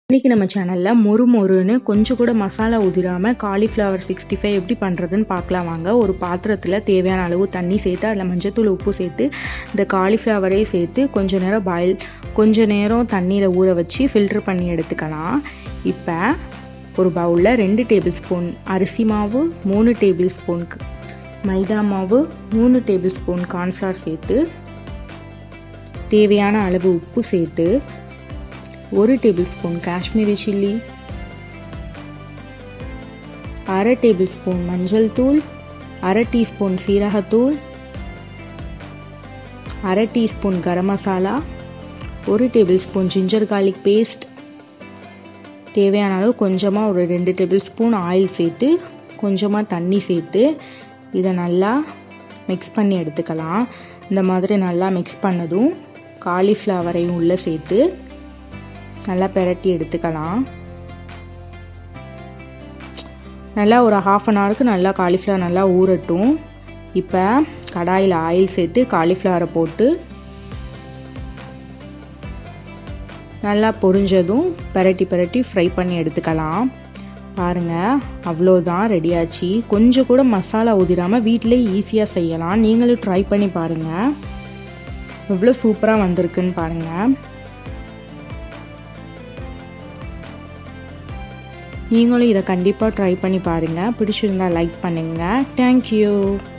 இன்றைக்கி நம்ம சேனலில் மொறு மொறுன்னு கொஞ்சம் கூட மசாலா உதிராமல் காலிஃப்ளவர் சிக்ஸ்டி ஃபைவ் எப்படி பண்ணுறதுன்னு பார்க்கலாம் வாங்க ஒரு பாத்திரத்தில் தேவையான அளவு தண்ணி சேர்த்து அதில் மஞ்சத்தூள் உப்பு சேர்த்து இந்த காலிஃப்ளவரே சேர்த்து கொஞ்ச நேரம் பாயில் கொஞ்ச நேரம் தண்ணியில் ஊற வச்சு ஃபில்ட்ரு பண்ணி எடுத்துக்கலாம் இப்போ ஒரு பவுலில் ரெண்டு டேபிள் ஸ்பூன் அரிசி மாவு மூணு டேபிள் ஸ்பூன் மைதா மாவு மூணு டேபிள் ஸ்பூன் கார்ன்ஃப்ளவர் சேர்த்து தேவையான அளவு உப்பு சேர்த்து ஒரு டேபிள் ஸ்பூன் காஷ்மீரி சில்லி அரை டேபிள் ஸ்பூன் மஞ்சள் தூள் அரை டீஸ்பூன் சீரகத்தூள் அரை டீஸ்பூன் கரம் மசாலா ஒரு tablespoon ginger garlic paste தேவையான அளவு கொஞ்சமாக ஒரு ரெண்டு டேபிள் ஸ்பூன் ஆயில் சேர்த்து கொஞ்சமாக தண்ணி சேர்த்து இதை நல்லா மிக்ஸ் பண்ணி எடுத்துக்கலாம் இந்த மாதிரி நல்லா மிக்ஸ் பண்ணதும் காலிஃப்ளவரையும் உள்ளே சேர்த்து நல்லா பெரட்டி எடுத்துக்கலாம் நல்லா ஒரு ஹாஃப் அன் ஹவருக்கு நல்லா காலிஃப்ளவர் நல்லா ஊறட்டும் இப்போ கடாயில் ஆயில் சேர்த்து காலிஃப்ளவரை போட்டு நல்லா பொரிஞ்சதும் பெரட்டி பெரட்டி ஃப்ரை பண்ணி எடுத்துக்கலாம் பாருங்கள் அவ்வளோதான் ரெடியாச்சு கொஞ்சம் கூட மசாலா ஊதிராமல் வீட்டிலே ஈஸியாக செய்யலாம் நீங்களும் ட்ரை பண்ணி பாருங்கள் எவ்வளோ சூப்பராக வந்திருக்குன்னு பாருங்கள் நீங்களும் இதை கண்டிப்பாக ட்ரை பண்ணி பாருங்கள் பிடிச்சிருந்தா லைக் பண்ணுங்கள் தேங்க்யூ